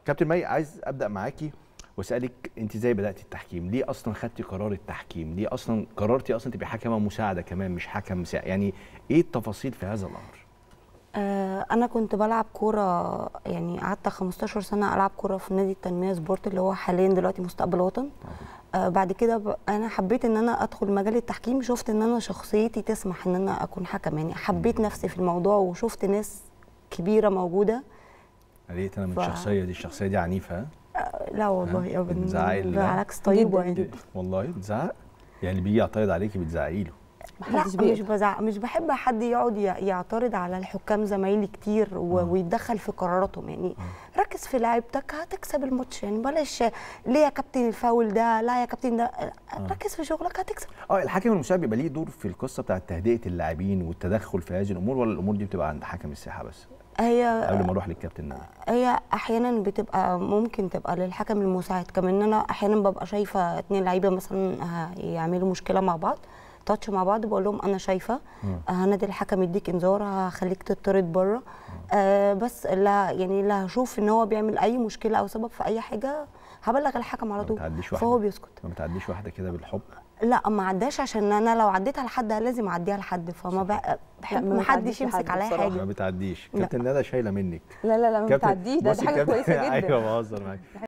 كابتن مي عايز ابدا معاكي واسالك انت ازاي بداتي التحكيم ليه اصلا خدتي قرار التحكيم ليه اصلا قررتي اصلا تبقي حكمه مساعده كمان مش حكم مساعد يعني ايه التفاصيل في هذا الامر آه، انا كنت بلعب كوره يعني قعدت 15 سنه العب كوره في نادي التنميه سبورت اللي هو حاليا دلوقتي مستقبل وطن آه بعد كده ب... انا حبيت ان انا ادخل مجال التحكيم شفت ان انا شخصيتي تسمح ان انا اكون حكم يعني حبيت نفسي في الموضوع وشفت ناس كبيره موجوده قلقت انا من ف- الشخصيه دي الشخصيه دي عنيفه ها؟ آه لا والله ها؟ ابدا بتزعقي ال- بالعكس طيبه جداً يعني جداً. والله بتزعق يعني اللي بيجي يعترض عليكي بتزعقي له محدش لا مش بيقدر بزعق مش بحب حد يقعد ي- يعترض على الحكام زمايلي كتير و... آه. ويتدخل في قراراتهم يعني ركز في لعيبتك هتكسب الماتش يعني بلاش ليه يا كابتن الفاول ده لا يا كابتن ده ركز في شغلك هتكسب اه الحكم المساعد بيبقى ليه دور في القصه بتاعه تهدئه اللاعبين والتدخل في هذه الامور ولا الامور دي بتبقى عند حكم الساحه بس هي قبل ما اروح للكابتن ندى هي احيانا بتبقى ممكن تبقى للحكم المساعد كمان انا احيانا ببقى شايفه اتنين لعيبه مثلا هيعملوا مشكله مع بعض تاتش مع بعض بقول لهم انا شايفه هنادي الحكم يديك انذار هخليك تطرد بره آه بس لا يعني لا هشوف ان هو بيعمل اي مشكله او سبب في اي حاجه هبلغ الحكم على ما طول بتعديش فهو واحدة. بيسكت ما بتعديش واحده كده بالحب لا ما عداش عشان انا لو عديتها لحد لازم اعديها لحد فما بح- بحب ما ما حدش بتعديش يمسك لحد عليا بصراحة. ما حاجه بتعديش لا. كابتن ندى شايله منك لا لا لا ما كابتن- بتعديش ده, بصي ده حاجه الكابتن- كويسه جدا ايوه بهزر معاك